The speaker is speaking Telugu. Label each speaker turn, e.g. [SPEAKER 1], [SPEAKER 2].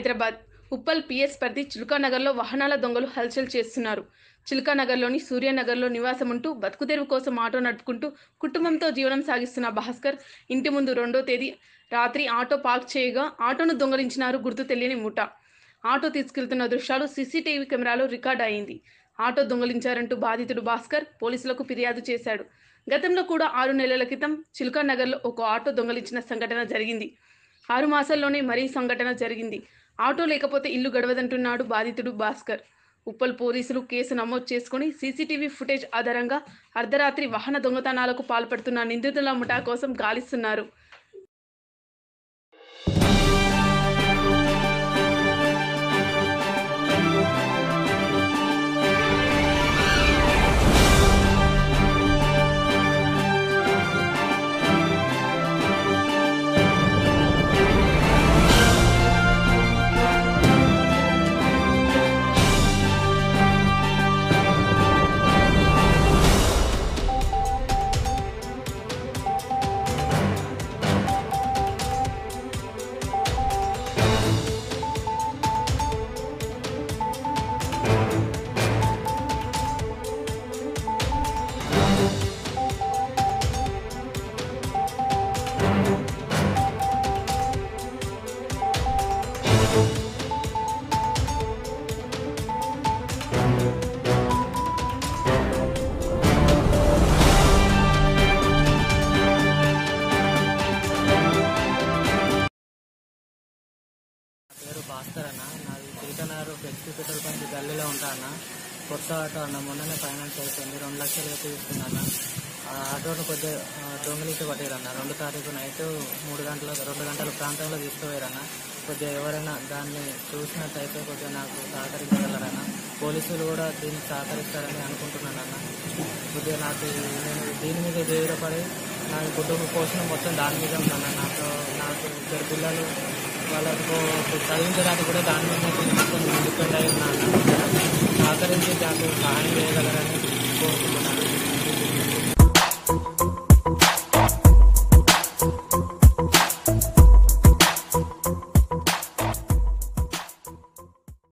[SPEAKER 1] హైదరాబాద్ ఉప్పల్ పిఎస్ పరిధి చిలుకానగర్లో వాహనాల దొంగలు హల్చల్ చేస్తున్నారు చిలుకానగర్లోని సూర్యనగర్లో నివాసం ఉంటూ బతుకుతెరువు కోసం ఆటో నడుపుకుంటూ కుటుంబంతో జీవనం సాగిస్తున్న భాస్కర్ ఇంటి ముందు రెండో తేదీ రాత్రి ఆటో పార్క్ చేయగా ఆటోను దొంగలించినారు గుర్తు తెలియని ముఠ ఆటో తీసుకెళ్తున్న దృశ్యాలు సీసీటీవీ కెమెరాలో రికార్డ్ అయింది ఆటో దొంగలించారంటూ బాధితుడు భాస్కర్ పోలీసులకు ఫిర్యాదు చేశాడు గతంలో కూడా ఆరు నెలల క్రితం చిలుకా నగర్లో ఒక ఆటో దొంగలించిన సంఘటన జరిగింది ఆరు మాసాల్లోనే మరీ సంఘటన జరిగింది ఆటో లేకపోతే ఇల్లు గడవదంటున్నాడు బాధితుడు భాస్కర్ ఉప్పల్ పోలీసులు కేసు నమోదు చేసుకుని సీసీటీవీ ఫుటేజ్ ఆధారంగా అర్ధరాత్రి వాహన దొంగతనాలకు పాల్పడుతున్న నిందితుల ముఠా కోసం గాలిస్తున్నారు
[SPEAKER 2] పేరు భాస్కర్ అన్న నాది తిరుకనారు ఫ్లెక్సీ పెట్రోల్ పంప్ గల్లీలో ఉంటా అన్న కొత్త ఆటో అన్న మొన్ననే ఫైనాన్స్ అయిపోయింది రెండు లక్షలు అయితే తీసుకున్నాను ఆ ఆటోను కొద్దిగా ఆ, దొంగలించి పట్టారన్న రెండు తారీఖు నైట్ మూడు గంటల రెండు గంటల ప్రాంతంలో తీసుకుపోయారన్న కొద్దిగా ఎవరైనా దాన్ని చూసినట్టయితే కొద్దిగా నాకు సహకరించగలరన్న పోలీసులు కూడా దీనికి సహకరిస్తారని అనుకుంటున్నాను అన్న కొద్దిగా నాకు నేను దీని మీద ధైర్యపడి నా కుటుంబ పోషణ మొత్తం దాని మీద ఉన్నాను నాకు నాకు ఇద్దరు పిల్లలు వాళ్ళకు చదివించడానికి కూడా దాని మీద మొత్తం డిపెండ్ అయి ఉన్నాను సహకరించి దానికి సహాయం చేయగలరని కోరుకుంటున్నాను